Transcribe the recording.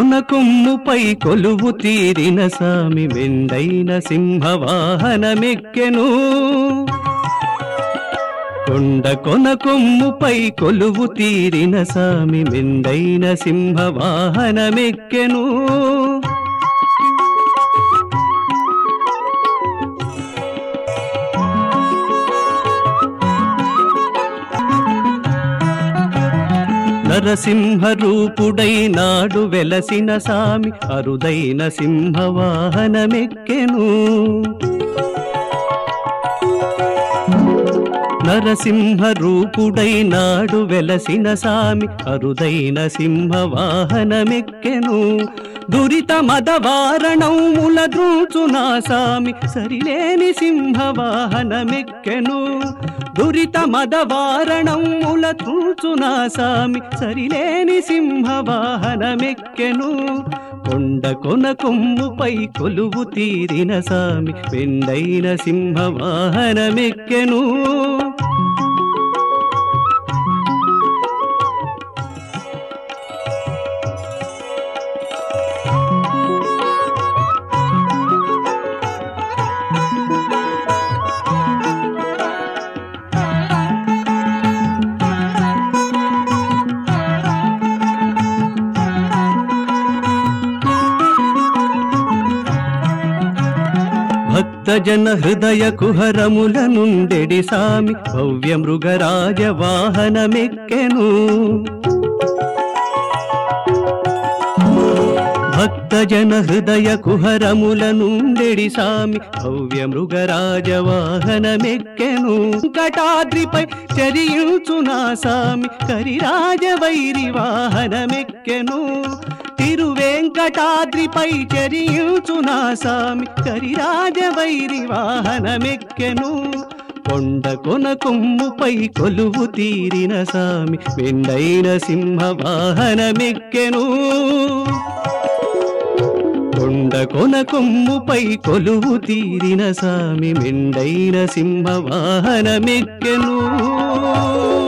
కొన కొమ్ముపై కొలువు తీరిన సామి మెండైన సింహవాహనమెక్కెను కొండ కొన కొమ్ముపై కొలువు తీరిన సామి మెండైన సింహవాహనమెక్కెను నరసింహ రూపుడై నాడు వెలసిన సామి అరుదైన సింహవాహనమెక్కెను నరసింహ రూపుడై నాడు వెలసిన సామి అరుదైన సింహవాహనమెక్కెను దురిత మదవారణముల ద్రూచునా సామి సరిలేని సింహవాహనమెక్కెను దురిత మదవారణముల ద్రూచునా సామి సరిలేని సింహవాహనమెక్కెను కొండ కొన కొమ్ముపై కొలువు తీరిన సామి పెండైన సింహవాహనమెక్కెను భక్తజన హృదయ కుహరముల నుండెడి సామి భవ్య మృగరాజ వాహనమెక్కెను భక్తజన హృదయ కుహరముల నుండెడి సామి భవ్య మృగరాజ వాహనమెక్కెను కటాద్రిపై చరియుచునా సామి కరిరాజ వైరి వాహనమెక్కెను తిరువేంకటాద్రిపై చరియుచునా సామి కరిరాజ వైరి వాహనమెక్కెను కొండ కొన కొమ్ముపై కొలువు తీరిన సామి వెండైన సింహ వాహనమెక్కెను కొండ కొన కొమ్ముపై కొలువు తీరిన సామి మెండైన సింహ వాహనమెక్కెను